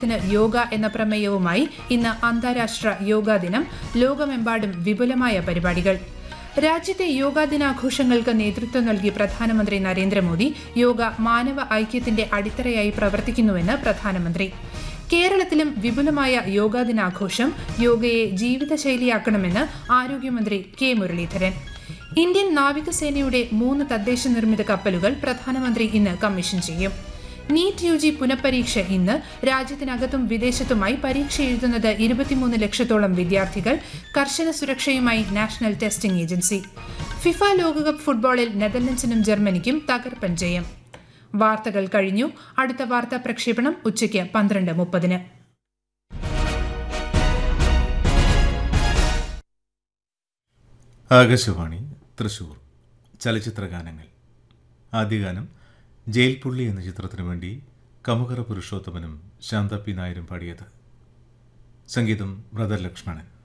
ത്തിന് യോഗ എന്ന പ്രമേയവുമായി ഇന്ന് അന്താരാഷ്ട്ര യോഗാ ദിനം ലോകമെമ്പാടും വിപുലമായ പരിപാടികൾ രാജ്യത്തെ യോഗാ ദിനാഘോഷങ്ങൾക്ക് നേതൃത്വം നൽകി പ്രധാനമന്ത്രി നരേന്ദ്രമോദി യോഗ മാനവ ഐക്യത്തിന്റെ അടിത്തറയായി പ്രവർത്തിക്കുന്നുവെന്ന് പ്രധാനമന്ത്രി കേരളത്തിലും വിപുലമായ യോഗാ ദിനാഘോഷം യോഗയെ ജീവിതശൈലിയാക്കണമെന്ന് ആരോഗ്യമന്ത്രി കെ മുരളീധരൻ ഇന്ത്യൻ നാവികസേനയുടെ മൂന്ന് തദ്ദേശ നിർമ്മിത കപ്പലുകൾ പ്രധാനമന്ത്രി ഇന്ന് കമ്മീഷൻ ചെയ്യും നീറ്റ് യു ജി പുനഃപരീക്ഷ ഇന്ന് രാജ്യത്തിനകത്തും വിദേശത്തുമായി പരീക്ഷ എഴുതുന്നത് ഇരുപത്തിമൂന്ന് ലക്ഷത്തോളം വിദ്യാർത്ഥികൾ കർശന സുരക്ഷയുമായി നാഷണൽ ടെസ്റ്റിംഗ് ഏജൻസി ഫിഫ ലോകകപ്പ് ഫുട്ബോളിൽ നെതർലൻഡ്സിനും ജർമ്മനിക്കും തകർപ്പൻ ജയം വാർത്തകൾ കഴിഞ്ഞു അടുത്ത വാർത്താ പ്രക്ഷേപണം ഉച്ചയ്ക്ക് പന്ത്രണ്ട് മുപ്പതിന് ആകാശവാണി തൃശൂർ ചലച്ചിത്ര ഗാനങ്ങൾ ആദ്യഗാനം ജയിൽ പുള്ളി എന്ന ചിത്രത്തിനു വേണ്ടി കമുകറ പുരുഷോത്തമനും ശാന്ത പി നായരും പാടിയത് സംഗീതം ബ്രദർ ലക്ഷ്മണൻ